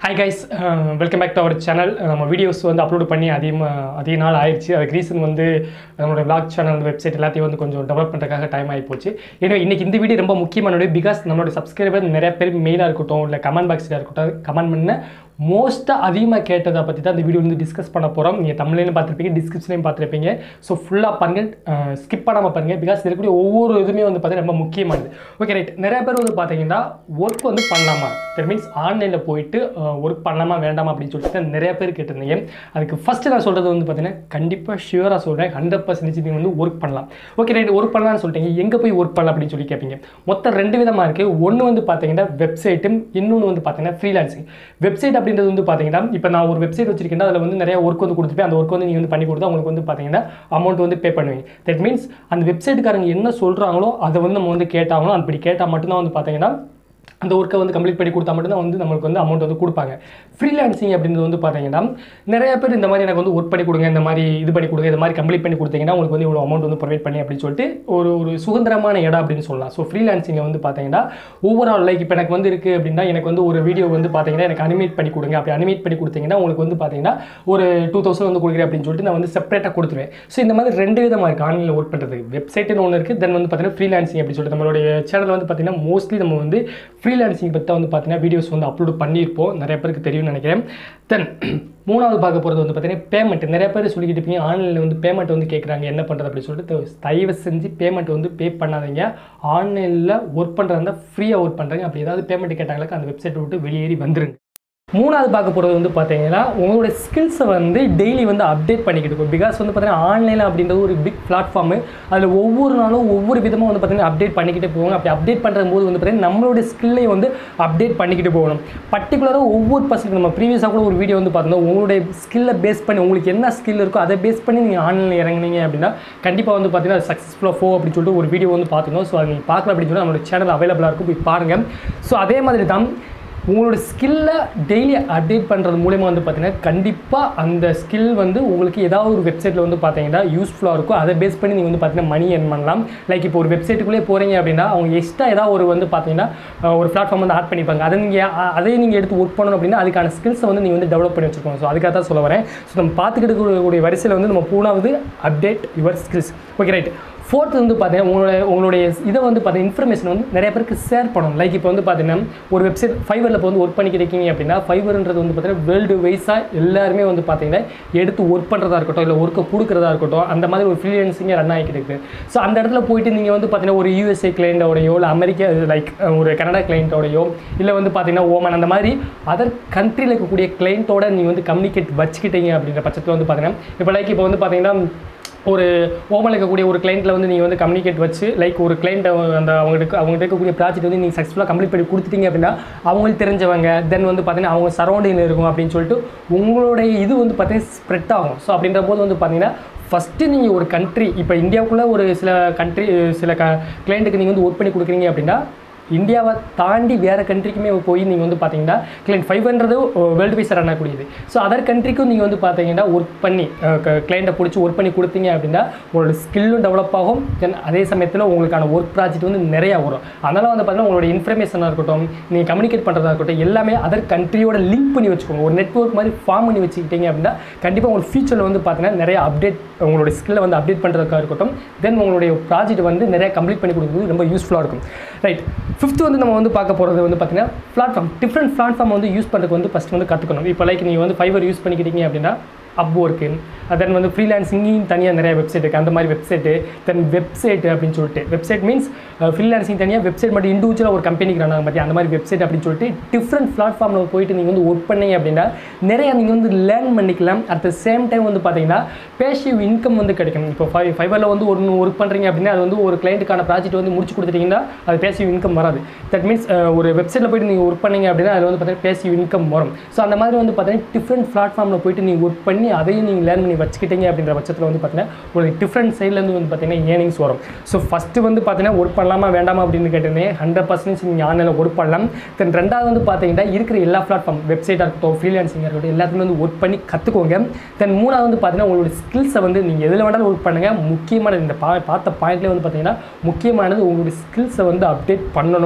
hi guys welcome back to our channel நம்ம videos வந்து upload பண்ணி அதிகமாக அதிக நாள் ஆயிடுச்சு அதுக்கு ரீசன் வந்து நம்மளோட vlog சேனல் வெப்சைட் எல்லாத்தையும் வந்து கொஞ்சம் டெவலப் பண்ணுறதுக்காக டைம் ஆகி போச்சு ஏன்னா இன்றைக்கி இந்த வீடியோ ரொம்ப முக்கியமான பிகாஸ் நம்மளோட சப்ஸ்கிரைபர் நிறைய பேர் மெயிலாக இருக்கட்டும் இல்லை கமெண்ட் பாக்ஸில் இருக்கட்டும் கமெண்ட் பண்ண மோஸ்ட்டாக அதிகமாக கேட்டதை பற்றி தான் இந்த வீடியோ வந்து டிஸ்கஸ் பண்ண போகிறோம் நீங்கள் தமிழ்லையும் பார்த்துருப்பீங்க டிஸ்கிரிப்ஷனையும் பார்த்துருப்பீங்க ஸோ ஃபுல்லாக பாருங்கள் ஸ்கிப் பண்ணாமல் பாருங்கள் பிகாஸ் இருக்கக்கூடிய ஒவ்வொரு இதுவுமே வந்து பார்த்தீங்கன்னா ரொம்ப முக்கியமானது ஓகே ரைட் நிறைய பேர் வந்து பார்த்தீங்கன்னா ஒர்க் வந்து பண்ணலாமா தட் மீன்ஸ் ஆன்லைனில் போயிட்டு ஒர்க் பண்ணலாமா வேண்டாமா அப்படின்னு சொல்லிட்டு நிறைய பேர் கேட்டிருந்தீங்க அதுக்கு ஃபஸ்ட்டு நான் சொல்கிறது வந்து பார்த்தீங்கன்னா கண்டிப்பாக ஷியூராக சொல்கிறேன் ஹண்ட்ரட் பர்சன்டேஜ் நீங்கள் வந்து ஒர்க் பண்ணலாம் ஓகே ரைட் ஒர்க் பண்ணலாம்னு சொல்லிட்டீங்க எங்கே போய் ஒர்க் பண்ணலாம் அப்படின்னு சொல்லி கேட்பீங்க மொத்தம் ரெண்டு விதமாக இருக்குது ஒன்று வந்து பார்த்தீங்கன்னா வெப்சைட்டும் இன்னொன்று வந்து பார்த்தீங்கன்னா ஃப்ரீலான்சிங் வெப்சைட் அப்படின்றது வந்து பார்த்தீங்கன்னா இப்போ நான் ஒரு வெப்சைட் வச்சிருக்கேன் அதில் வந்து நிறைய ஒர்க் வந்து கொடுத்துருப்பேன் அந்த ஒர்க் வந்து நீங்கள் வந்து பண்ணி கொடுத்தா உங்களுக்கு வந்து பார்த்தீங்கன்னா அமௌண்ட் வந்து பே பண்ணுவீங்க தட் மீன்ஸ் அந்த வெப்சைட்டுக்காரங்க என்ன சொல்கிறாங்களோ அதை வந்து நம்ம வந்து கேட்டாங்களோ அப்படி கேட்டால் மட்டும்தான் வந்து பார்த்தீங்கன்னா அந்த ஒர்க்கை வந்து கம்ப்ளீட் பண்ணி கொடுத்தா மட்டும்தான் வந்து நம்மளுக்கு வந்து அமௌண்ட் வந்து கொடுப்பாங்க ஃப்ரீலான்சிங் அப்படின்றது வந்து பார்த்தீங்கன்னா நிறைய பேர் இந்த மாதிரி எனக்கு வந்து ஒர்க் பண்ணி கொடுங்க இந்த மாதிரி இது பண்ணி கொடுங்க இந்த மாதிரி கம்ப்ளீட் பண்ணி கொடுத்தீங்கன்னா உங்களுக்கு வந்து இவ்வளோ அமௌண்ட் வந்து ப்ரொவைட் பண்ணி அப்படின்னு சொல்லிட்டு ஒரு ஒரு சுதந்திரமான இடம் அப்படின்னு சொல்லலாம் ஸோ ஃப்ரீலான்சிங்கில் வந்து பார்த்தீங்கன்னா ஓவரால் லைக் இப்போ எனக்கு வந்து இருக்குது அப்படின்னா எனக்கு வந்து ஒரு வீடியோ வந்து பார்த்தீங்கன்னா எனக்கு அனிமேட் பண்ணி கொடுங்க அப்படி அனிமேட் பண்ணி கொடுத்தீங்கன்னா உங்களுக்கு வந்து பார்த்தீங்கன்னா ஒரு டூ தௌசண்ட் வந்து கொடுக்குறேன் அப்படின்னு சொல்லிட்டு நான் வந்து செப்பரேட்டாக கொடுத்துருவேன் ஸோ இந்த மாதிரி ரெண்டு விதமாக இருக்குது ஆன்லைனில் ஒர்க் பண்ணுறதுக்கு வெப்சைட்னு ஒன்று இருக்குது தென் வந்து பார்த்தீங்கன்னா ஃப்ரீலான்சிங் அப்படின்னு சொல்லிட்டு நம்மளுடைய சேனல் வந்து பார்த்தீங்கன்னா மோஸ்ட்லி நம்ம வந்து ஃப்ரீலான்சிங் பற்றி வந்து பார்த்தீங்கன்னா வீடியோஸ் வந்து அப்லோட் பண்ணியிருப்போம் நிறைய பேருக்கு தெரியும்னு நினைக்கிறேன் தென் மூணாவது பார்க்க போகிறது வந்து பார்த்தீங்கன்னா பேமெண்ட் நிறைய பேர் சொல்லிக்கிட்டு இருப்பீங்க ஆன்லைனில் வந்து பேமெண்ட் வந்து கேட்குறாங்க என்ன பண்ணுறது அப்படின்னு சொல்லிட்டு தயவு செஞ்சு பேமெண்ட் வந்து பே பண்ணாதீங்க ஆன்லைனில் ஒர்க் பண்ணுறதா ஃப்ரீயாக ஒர்க் பண்ணுறாங்க அப்படி ஏதாவது பேமெண்ட் கேட்டாங்களுக்கு அந்த வெப்சைட்டை விட்டு வெளியேறி வந்துருங்க மூணாவது பார்க்க போகிறது வந்து பார்த்தீங்கன்னா உங்களோட ஸ்கில்ஸை வந்து டெய்லி வந்து அப்டேட் பண்ணிக்கிட்டு இருக்கும் பிகாஸ் வந்து பார்த்தீங்கன்னா ஆன்லைன் அப்படின்றது ஒரு பிக் பிளாட்ஃபார்மு அதில் ஒவ்வொரு நாளும் ஒவ்வொரு விதமாக வந்து பார்த்தீங்கன்னா அப்டேட் பண்ணிக்கிட்டே போவாங்க அப்படி அப்டேட் பண்ணுற போது வந்து பார்த்தீங்கன்னா நம்மளோட ஸ்கில்லை வந்து அப்டேட் பண்ணிக்கிட்டு போகணும் பர்டிகுலராக ஒவ்வொரு பர்சனுக்கு நம்ம ப்ரீவியஸாக கூட ஒரு வீடியோ வந்து பார்த்தோம் உங்களுடைய ஸ்கில்லை பேஸ் பண்ணி உங்களுக்கு என்ன ஸ்கில் இருக்கோ அதை பேஸ் பண்ணி நீங்கள் ஆன்லைனில் இறங்குனீங்க அப்படின்னா கண்டிப்பாக வந்து பார்த்தீங்கன்னா சக்ஸஸ்ஃபுல்லாக ஃபோ அப்படின்னு சொல்லிட்டு ஒரு வீடியோ வந்து பார்த்துக்கணும் ஸோ அது நீங்கள் பார்க்கல அப்படின்னு சொல்லி நம்மளோட சேனல் அவைலபிளாக இருக்கும் போய் பாருங்கள் ஸோ அதே மாதிரி தான் உங்களோட ஸ்கில்லை டெய்லி அப்டேட் பண்ணுறது மூலயமா வந்து பார்த்தீங்கன்னா கண்டிப்பாக அந்த ஸ்கில் வந்து உங்களுக்கு ஏதாவது ஒரு வெப்சைட்டில் வந்து பார்த்தீங்கன்னா யூஸ்ஃபுல்லாக இருக்கும் அதை பேஸ் பண்ணி நீங்கள் வந்து பார்த்தீங்கன்னா மணி earn பண்ணலாம் லைக் இப்போ ஒரு வெப்சைட்டுக்குள்ளே போகிறீங்க அப்படின்னா அவங்க எக்ஸ்ட்ரா ஏதாவது ஒரு வந்து பார்த்தீங்கன்னா அஹ், ஒரு பிளாட்ஃபார்ம் வந்து ஆட் பண்ணிப்பாங்க அதை நீங்கள் அதை நீங்கள் எடுத்து ஒர்க் பண்ணணும் அப்படின்னா அதுக்கான ஸ்கில்ஸை வந்து நீங்கள் வந்து டெவலப் பண்ணி வச்சுருக்கோம் ஸோ அதுக்காக தான் சொல்ல வரேன் ஸோ நம்ம பார்த்துக்கிட்டு இருக்கக்கூடிய வரிசையில் வந்து நம்ம மூணாவது update your skills okay right fourth வந்து பார்த்தீங்கன்னா உங்களுடைய உங்களுடைய இதை வந்து பார்த்தீங்கன்னா இன்ஃபர்மேஷன் வந்து நிறைய பேருக்கு ஷேர் பண்ணணும் லைக் இப்போ வந்து பார்த்தீங்கன்னா ஒரு வெப்சைட் ஃபைவரில் இப்போ வந்து ஒர்க் பண்ணிக்கிட்டு இருக்கீங்க அப்படின்னா ஃபைவர்ன்றது வந்து பார்த்தீங்கன்னா வேர்ல்டு வைஸாக எல்லாருமே வந்து பார்த்தீங்கன்னா எடுத்து ஒர்க் பண்ணுறதா இருக்கட்டும் இல்லை ஒர்க்கை கொடுக்குறதா இருக்கட்டும் அந்த மாதிரி ஒரு ஃப்ரீலான்சிங்கே ரன் ஆகிக்கிட்டு இருக்குது ஸோ அந்த இடத்துல போயிட்டு நீங்கள் வந்து பார்த்தீங்கன்னா ஒரு யூஎஸ்ஏ கிளைண்ட்டோடையோ இல்லை அமெரிக்கா லைக் ஒரு கனடா கிளைண்ட்டோடையோ இல்லை வந்து பார்த்தீங்கன்னா ஓமன் அந்த மாதிரி அதர் கண்ட்ரியில் இருக்கக்கூடிய கிளைண்ட்டோட நீங்கள் வந்து கம்யூனிகேட் வச்சுக்கிட்டீங்க அப்படின்ற பட்சத்தில் வந்து பார்த்தீங்கன்னா இப்போ லைக் இப்போ வந்து பார்த்தீங்கன்னா ஒரு ஓமனில் இருக்கக்கூடிய ஒரு கிளைண்ட்டில் வந்து நீங்கள் வந்து கம்யூனிகேட் வச்சு லைக் ஒரு கிளைண்ட் அந்த அவங்களுக்கு அவங்ககிட்ட இருக்கக்கூடிய ப்ராஜெக்ட் வந்து நீங்கள் சக்ஸஸ்ஃபுல்லாக கம்ப்ளீட் பண்ணி கொடுத்துட்டீங்க அப்படின்னா அவங்களுக்கு தெரிஞ்சவங்க தென் வந்து பார்த்தீங்கன்னா அவங்க சரௌண்டிங்கில் இருக்கும் அப்படின்னு சொல்லிட்டு உங்களுடைய இது வந்து பார்த்தீங்கன்னா ஸ்ப்ரெட் ஆகும் ஸோ அப்படின்ற போது வந்து பார்த்தீங்கன்னா ஃபஸ்ட்டு நீங்கள் ஒரு கண்ட்ரி இப்போ இந்தியாவுக்குள்ளே ஒரு சில கண்ட்ரி சில க கிளைண்ட்டுக்கு நீங்கள் வந்து ஒர்க் பண்ணி கொடுக்குறீங்க அப்படின்னா இந்தியாவை தாண்டி வேறு கண்ட்ரிக்குமே போய் நீங்கள் வந்து பார்த்தீங்கன்னா கிளைண்ட் ஃபைவ்ன்றது வேர்ல்டு வைஸ் ரன் ஆகக்கூடியது ஸோ அதர் கண்ட்ரிக்கும் நீங்கள் வந்து பார்த்தீங்கன்னா ஒர்க் பண்ணி கிளைண்ட்டை பிடிச்சி ஒர்க் பண்ணி கொடுத்தீங்க அப்படின்னா உங்களோட ஸ்கில்லும் டெவலப் ஆகும் தென் அதே சமயத்தில் உங்களுக்கான ஒர்க் ப்ராஜெக்ட் வந்து நிறையா வரும் அதனால் வந்து பார்த்தீங்கன்னா உங்களோட இன்ஃபர்மேஷனாக இருக்கட்டும் நீங்கள் கம்யூனிகேட் பண்ணுறதா இருக்கட்டும் எல்லாமே அதர் கண்ட்ரியோட லிங்க் பண்ணி வச்சுக்கோங்க ஒரு நெட்ஒர்க் மாதிரி ஃபார்ம் பண்ணி வச்சுக்கிட்டீங்க அப்படின்னா கண்டிப்பாக உங்களுக்கு ஃபியூச்சரில் வந்து பார்த்தீங்கன்னா நிறைய அப்டேட் உங்களோட ஸ்கில்லை வந்து அப்டேட் பண்ணுறதுக்காக இருக்கட்டும் தென் உங்களுடைய ப்ராஜெக்ட் வந்து நிறைய கம்ப்ளீட் பண்ணி கொடுக்குறது ரொம்ப யூஸ்ஃபுல்லாக இருக்கும் ரைட் ஃபிஃப்த்து வந்து நம்ம வந்து பார்க்க போகிறது வந்து பார்த்தீங்கன்னா பிளாட்ஃபார்ம் டிஃப்ரெண்ட் பிளாட்ஃபார்ம் வந்து யூஸ் பண்ணுறதுக்கு வந்து ஃபஸ்ட் வந்து கற்றுக்கணும் இப்போ லைக் நீங்கள் வந்து ஃபைவர் யூஸ் பண்ணிக்கிட்டீங்க அப்படின்னா அப் ஒர்க்கு தென் வந்து ஃப்ரீலான்சிங்கும் தனியாக நிறைய வெப்சைட் இருக்குது அந்த மாதிரி வெப்சைட்டு தென் வெப்சைட் அப்படின்னு சொல்லிட்டு வெப்சைட் மீன்ஸ் ஃப்ரீலான்சிங் தனியாக வெப்சைட் மட்டும் இண்டிவிஜுவலாக ஒரு கம்பெனிக்கு ரன் ஆகும் பற்றி அந்த மாதிரி வெப்சைட் அப்படின்னு சொல்லிட்டு டிஃப்ரெண்ட் பிளாட்ஃபார்மில் போயிட்டு நீங்கள் வந்து ஒர்க் பண்ணீங்க அப்படின்னா நிறைய நீங்கள் வந்து லேர்ன் பண்ணிக்கலாம் அட் த சேம் டைம் வந்து பார்த்தீங்கன்னா பேசிவ் இன்கம் வந்து கிடைக்கும் இப்போ ஃபை ஃபைவரில் வந்து ஒரு ஒர்க் பண்ணுறீங்க அப்படின்னா அது வந்து ஒரு கிளைண்ட்டுக்கான ப்ராஜெக்ட் வந்து முடிச்சு கொடுத்துட்டீங்கன்னா அது பேசிவ் இன்கம் வராது தட் மீன்ஸ் ஒரு வெப்சைட்டில் போயிட்டு நீங்கள் ஒர்க் பண்ணீங்க அப்படின்னா அது வந்து பார்த்தீங்கன்னா பேசிவ் இன்கம் வரும் ஸோ அந்த மாதிரி வந்து பார்த்தீங்கன்னா டிஃப்ரெண்ட் பிளாட்ஃபார்மில் போயிட்டு நீங்கள் ஒர்க் பண்ணி அதையும் நீங்கள் லேர்ன் பண்ணி வச்சுக்கிட்டீங்க அப்படின்ற பட்சத்தில் வந்து பார்த்தீங்கன்னா உங்களுக்கு டிஃப்ரெண்ட் சைட்லேருந்து வந்து பார்த்தீங்கன்னா ஏர்னிங்ஸ் வரும் ஸோ ஃபஸ்ட்டு வந்து பார்த்தீங்கன்னா ஒர்க் பண்ணலாமா வேண்டாமா அப்படின்னு கேட்டிருந்தேன் ஹண்ட்ரட் பர்சன்டேஜ் நீங்கள் ஆன்லைனில் ஒர்க் பண்ணலாம் தென் ரெண்டாவது வந்து பார்த்தீங்கன்னா இருக்கிற எல்லா பிளாட்ஃபார்ம் வெப்சைட்டாக இருக்கட்டும் ஃப்ரீலான்சிங்காக இருக்கட்டும் எல்லாத்துலேயும் வந்து ஒர்க் பண்ணி கற்றுக்கோங்க தென் மூணாவது வந்து பார்த்தீங்கன்னா உங்களோட ஸ்கில்ஸை வந்து நீங்கள் எதில் வேணாலும் ஒர்க் பண்ணுங்கள் முக்கியமானது இந்த பா பார்த்த பாயிண்ட்லேயே வந்து பார்த்தீங்கன்னா முக்கியமானது உங்களுடைய ஸ்கில்ஸை வந்து அப்டேட் பண்ணணும்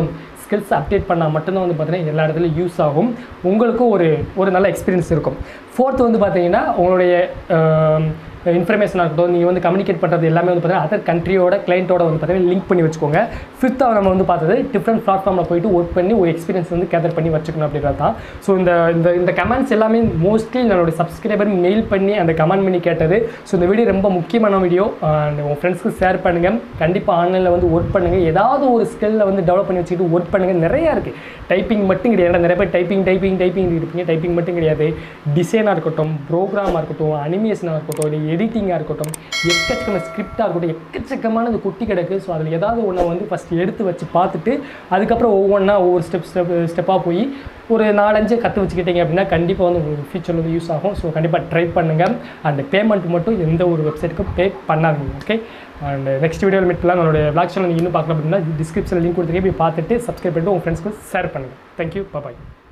ஸ்கில்ஸ் அப்டேட் பண்ணால் மட்டும்தான் வந்து பார்த்தீங்கன்னா எல்லா இடத்துலையும் யூஸ் ஆகும் உங்களுக்கும் ஒரு ஒரு நல்ல எக்ஸ்பீரியன்ஸ் இருக்கும் ஃபோர்த் வந்து பார்த்தீங்கன்னா உங்களுடைய இன்ஃபர்மேஷனாக இருக்கட்டும் நீங்கள் வந்து கம்யூனிகேட் பண்ணுறது எல்லாமே வந்து பார்த்தீங்கன்னா அதர் கண்ட்ரியோட கிளைண்ட்டோட வந்து பார்த்தீங்கன்னா லிங்க் பண்ணி வச்சுக்கோங்க ஃபிஃப்த்தாக நம்ம வந்து பார்த்தது டிஃப்ரெண்ட் பிளாட்ஃபார்மில் போயிட்டு ஒர்க் பண்ணி ஒரு எக்ஸ்பீரியன்ஸ் வந்து கேதர் பண்ணி வச்சுக்கணும் அப்படின்றது தான் ஸோ இந்த இந்த இந்த கமெண்ட்ஸ் எல்லாமே மோஸ்ட்லி என்னுடைய சப்ஸ்கிரைபர் மெயில் பண்ணி அந்த கமெண்ட் பண்ணி கேட்டது ஸோ இந்த வீடியோ ரொம்ப முக்கியமான வீடியோ அண்ட் உங்கள் ஃப்ரெண்ட்ஸ்க்கு ஷேர் பண்ணுங்கள் கண்டிப்பாக ஆன்லைனில் வந்து ஒர்க் பண்ணுங்கள் ஏதாவது ஒரு ஸ்கில்ல வந்து டெவலப் பண்ணி வச்சுக்கிட்டு ஒர்க் பண்ணுங்கள் நிறையா இருக்குது டைப்பிங் மட்டும் கிடையாது ஏன்னா நிறைய பேர் டைப்பிங் டைப்பிங் டைப்பிங் இருப்பீங்க டைப்பிங் மட்டும் கிடையாது டிசைனாக இருக்கட்டும் ப்ரோக்ராமாக இருக்கட்டும் அனிமேஷனாக இருக்கட்டும் இல்லை எடிட்டிங்காக இருக்கட்டும் எக்கச்சக்கமான ஸ்கிரிப்டாக இருக்கட்டும் எக்கச்சக்கமான இந்த குட்டி கிடக்கு ஸோ அதில் ஏதாவது ஒன்றை வந்து ஃபஸ்ட்டு எடுத்து வச்சு பார்த்துட்டு அதுக்கப்புறம் ஒவ்வொன்றா ஒவ்வொரு ஸ்டெப் ஸ்டெப் ஸ்டெப்பாக போய் ஒரு நாலஞ்சு கற்று வச்சுக்கிட்டீங்க அப்படின்னா கண்டிப்பாக வந்து உங்களுக்கு ஃபியூச்சரில் வந்து யூஸ் ஆகும் ஸோ கண்டிப்பாக ட்ரை பண்ணுங்கள் அண்ட் பேமெண்ட் மட்டும் எந்த ஒரு வெப்சைட்டுக்கும் பே பண்ணாதீங்க ஓகே அண்ட் நெக்ஸ்ட் வீடியோவில் மீட் பண்ணலாம் நம்மளுடைய பிளாக் சேனல் நீங்கள் இன்னும் பார்க்கல அப்படின்னா டிஸ்கிரிப்ஷனில் லிங்க் கொடுத்துருக்கேன் போய் பார்த்துட்டு சப்ஸ்கிரைப் பண்ணிட்டு உங்கள் ஃப்ரெண்ட்ஸ்க்கு ஷேர் பண்ணுங்கள் தேங்க்யூ பாய்